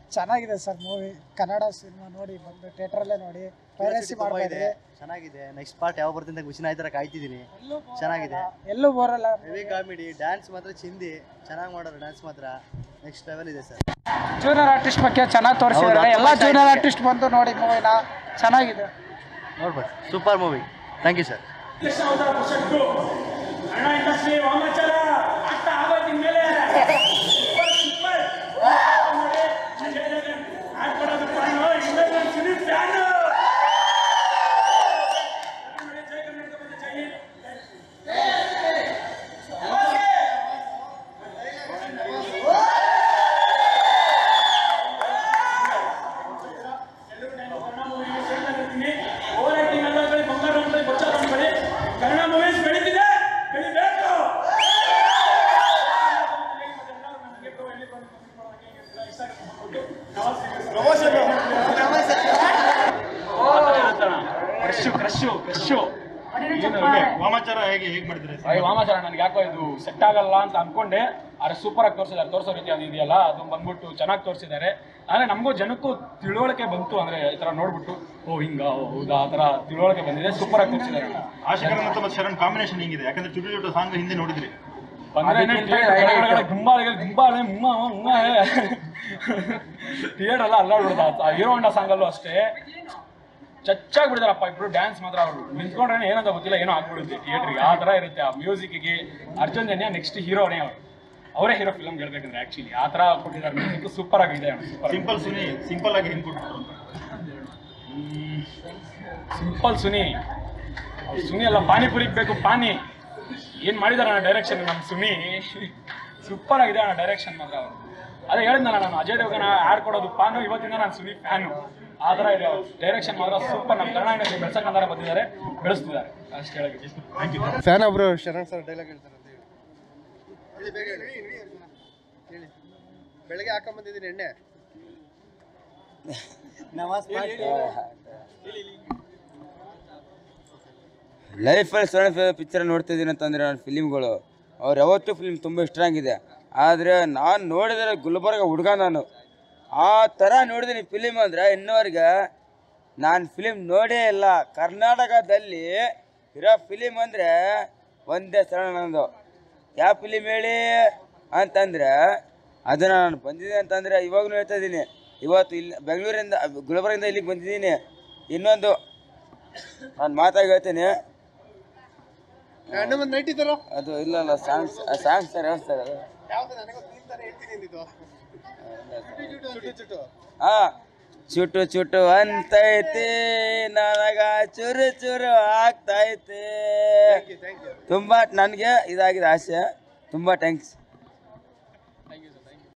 ಚೆನ್ನಾಗಿದೆ sir movie Kannada cinema ನೋಡಿ ಬಂದು ಥಿಯೇಟ್ರಲ್ಲೇ ನೋಡಿ ಪೈರಸಿ ತುಂಬಾ ಇದೆ ಮಾಡಬೇಡಿ ಚೆನ್ನಾಗಿದೆ ನೆಕ್ಸ್ಟ್ ಪಾರ್ಟ್ ಯಾವ ಬರ್ತಿಂದ ಖುಷಿನ ಆಯ್ತರ ಕಾಯ್ತಿದ್ದೀನಿ ಚೆನ್ನಾಗಿದೆ ಎಲ್ಲೂ ಬೋರಲ್ಲ ಹೆವಿ ಕಾಮಿಡಿ ಡ್ಯಾನ್ಸ್ ಮಾತ್ರ ಚಿಂದಿ ಚೆನ್ನಾಗಿ ಮಾಡೋರು ಡ್ಯಾನ್ಸ್ ಮಾತ್ರ ನೆಕ್ಸ್ಟ್ ಲೆವೆಲ್ ಇದೆ ಸರ್ ಜೂನಿಯರ್ ಆರ್ಟಿಸ್ಟ್ ಬಗ್ಗೆ ಚೆನ್ನಾಗಿ ತೋರಿಸಿದ್ದಾರೆ ಹೌದು, ಎಲ್ಲ ತುಂಬಾ ಜೂನಿಯರ್ ಚೆನ್ನಾಗಿದೆ. ಆರ್ಟಿಸ್ಟ್ ಬಂದು ನೋಡಿ ಮೂವಿನ ಚೆನ್ನಾಗಿದೆ ನೋಡ್ಬೋದು super movie thank you sir Kannada industry ವಾಮಾಚಾರ ಆಗ್ತಾ ಆಗೋಯ್ತು ಇನ್ಮೇಲೆ ಸೂಪರ್ ಸೂಪರ್ ನೋಡಿ ಅಜಯ್ ದೇವಗನ್ ಆಡ್ಕೊಡೋದು ಫ್ಯಾನು ಇನ್ಮೇಲೆ ನಾನು ಸಿನಿ ಫ್ಯಾನು ಜೈ ಕರ್ನಾಟಕ ಬಂದು ಜೈ ಹಿಂದ್. ಎಲ್ಲರೂ ನಾನು ಕನ್ನಡ ಮೂವಿಗೆ ಸೇರ್ತಾ ಇರ್ತೀನಿ ಓವರ್ ಆಕ್ಟಿಂಗ್ ಅಲ್ಲ ಬರೀ ಬಂಗಾರ ಅಂತ ಬಚ್ಚ ಅಂದ್ಕೊಳ್ಳಿ ಕನ್ನಡ ಮೂವೀಸ್ ಬೆಳೀತಿದೆ ಬೆಳಿಬೇಕು ಕ್ರಶು ಕ್ರಶು ಕ್ರಶು ವಾಮಾಚಾರ ಹೇಗೆ ಹೇಗೆ ಮಾಡಿದ್ರೆ ಅಯ್ಯ ವಾಮಾಚಾರ ನನಗೆ ಯಾಕೋ ಇದು ಸೆಟ್ ಆಗಲ್ಲ ಅಂತ ಅನ್ಕೊಂಡೆ ಆದ್ರೆ ಸೂಪರ್ ಆಗಿ ತೋರಿಸಿದ್ದಾರೆ ತೋರಿಸೋ ರೀತಿ ಅದು ಇದೆಯಲ್ಲ ಅದು ಬಂದ್ಬಿಟ್ಟು ಚೆನ್ನಾಗಿ ತೋರಿಸಿದ್ದಾರೆ ಅಂದ್ರೆ ನಮಗೂ ಜನಕ್ಕೂ ತಿಳುವಳಿಕೆ ಬಂತು ಅಂದ್ರೆ ಈ ತರ ನೋಡ್ಬಿಟ್ಟು ಓ ಹಿಂಗ ಓ, ಹೌದಾ ಆ ತರ ತಿಳುವಳಿಕೆ ಬಂದಿದೆ ಸೂಪರ್ ಆಗಿ ತೋರಿಸಿದ್ದಾರೆ ಆಶಿಕರನ್ ಮತ್ತು ಶರಣ್ ಕಾಂಬಿನೇಷನ್ ಹೆಂಗಿದೆ ಯಾಕಂದ್ರೆ ಚುಟು ಚುಟು ಸಾಂಗ್ ಹಿಂದೆ ನೋಡಿದ್ರಿ ಗುಂಬಾಳಿಗೆ ಗುಂಬಾಳೆ ಮುಮ್ಮ ಮುಮ್ಮ ಥಿಯೇಟರ್ ಎಲ್ಲ ಅಲ್ಲಾಡ್ಬಿಡ್ದ ಹೀರೋ ಹೊಂಡ ಸಾಂಗಲ್ಲೂ ಅಷ್ಟೇ ಚಚ್ಚಾಗಿ ಬಿಡ್ತಾರಪ್ಪ ಇಬ್ರು ಡ್ಯಾನ್ಸ್ ಮಾತ್ರ ಅವರು ನಿಂತ್ಕೊಂಡ್ರೆ ಏನಂತ ಗೊತ್ತಿಲ್ಲ ಏನೋ ಆಗ್ಬಿಡುತ್ತೆ ಥಿಯೇಟ್ರಿಗೆ ಆ ಥರ ಇರುತ್ತೆ ಆ ಮ್ಯೂಸಿಕ್ಗೆ ಅರ್ಜುನ್ ಜನ್ಯ ನೆಕ್ಸ್ಟ್ ಹೀರೋನೇ ಅವರು ಅವರೇ ಹೀರೋ ಫಿಲಮ್ ಹೇಳ್ಬೇಕಂದ್ರೆ ಆ್ಯಕ್ಚುಲಿ ಆ ಥರ ಕೊಟ್ಟಿದ್ದಾರೆ ಮ್ಯೂಸಿಕ್ ಸೂಪರ್ ಆಗಿದೆ ಸೂಪರ್ ಸಿಂಪಲ್ ಸುನಿ ಸಿಂಪಲ್ ಆಗಿ ಹೆಂಗ್ ಕೊಟ್ಬಿಟ್ರು ಅಂತ ಸಿಂಪಲ್ ಸುನಿ ಅವ್ರು ಸುನಿ ಅಲ್ಲ ಪಾನಿಪುರಿಗೆ ಬೇಕು ಪಾನಿ ಏನು ಮಾಡಿದಾರೆ ಅಣ್ಣ ಡೈರೆಕ್ಷನ್ ನಮ್ಮ ಸುನಿ ಸೂಪರ್ ಆಗಿದೆ ಅಣ್ಣ ಡೈರೆಕ್ಷನ್ ಮಾತ್ರ ಅವರು ಅದೇ ಹೇಳಿದ್ನಲ್ಲ ನಾನು ಅಜಯ್ ದೇವಗನ ಆಡ್ ಕೊಡೋದು ಪಾನು ಇವತ್ತಿಂದ ನಾನು ಸುನಿ ಫ್ಯಾನು ಆ ಥರ ಇದೆ ಅವ್ರು ಡೈರೆಕ್ಷನ್ ಮಾತ್ರ ಸೂಪರ್ ನಮ್ಮ ಕನ್ನಡ ಇಂಡಸ್ಟ್ರಿ ಬೆಳ್ಸಕ್ಕಂತಾರೆ ಬಂದಿದ್ದಾರೆ ಬೆಳೆಸ್ತಿದ್ದಾರೆ ಅಷ್ಟು ಹೇಳಕ್ಕೆ ಥ್ಯಾಂಕ್ ಯು ಫ್ಯಾನ್ ಒಬ್ರು ಶರಣ್ ಸರ್ ಡೈಲಾಗ್ ಹೇಳ್ತಾರೆ ಅಂತ ಹೇಳಿ ಹೇಳಿ ಬೇಗ ಹೇಳಿ ಹೇಳಿ ಬೆಳಗ್ಗೆ ಹಾಕೊಂಬಂದಿದ್ದೀನಿ ಎಣ್ಣೆ ಲೈಫಲ್ಲಿ ಸಣ್ಣ ಪಿಕ್ಚರ್ ನೋಡ್ತಿದ್ದೀನಿ ಅಂತಂದರೆ ನಾನು ಫಿಲಿಮ್ಗಳು ಅವ್ರು ಯಾವತ್ತೂ ಫಿಲ್ಮ್ ತುಂಬ ಇಷ್ಟ ಆಗಿದೆ ಆದರೆ ನಾನು ನೋಡಿದರೆ ಗುಲ್ಬರ್ಗ ಹುಡುಗ ನಾನು ಆ ಥರ ನೋಡಿದ್ದೀನಿ ಫಿಲಿಮ್ ಅಂದರೆ ಇನ್ನೋರ್ಗೆ ನಾನು ಫಿಲಿಮ್ ನೋಡೇ ಇಲ್ಲ ಕರ್ನಾಟಕದಲ್ಲಿ ಇರೋ ಫಿಲಿಮ್ ಅಂದರೆ ಒಂದೇ ಸರಣ ನಂದು ಯಾವ ಫಿಲಿಮ್ ಹೇಳಿ ಅಂತಂದರೆ ಅದನ್ನು ನಾನು ಬಂದಿದ್ದೆ ಅಂತಂದರೆ ಇವಾಗಲೂ ಹೇಳ್ತಾ ಇದ್ದೀನಿ ಇವತ್ತು ಇಲ್ಲಿ ಬೆಂಗಳೂರಿಂದ ಗುಲ್ಬರ್ಗಿಂದ ಇಲ್ಲಿಗೆ ಬಂದಿದ್ದೀನಿ ಇನ್ನೊಂದು ನಾನು ಮಾತಾಗಿ ಹೇಳ್ತೀನಿ ಅಣ್ಣ ಒಂದು ನೈಟ್ ಇದ್ದಾರೋ ಅದು ಇಲ್ಲ ಇಲ್ಲ ಸಾಂಗ್ಸ್ ಸಾಂಗ್ಸ್ ಸರ್ ಯಾವ ಸರ್ ಅದು ಯಾವ್ದು ನನಗೂ ನಿಂತಾರೆ ಹೇಳ್ತೀನಿ ಅಂದಿದ್ದು ಚುಟು ಚುಟು ಹಾ ಚುಟು ಚುಟು ಅಂತೈತಿ ನನಗ ಚುರು ಚುರು ಆಗ್ತೈತಿ ಥ್ಯಾಂಕ್ ಯು ತುಂಬಾ ನನಗೆ ಇದಾಗಿದೆ ಆಸೆ ತುಂಬಾ ಥ್ಯಾಂಕ್ಸ್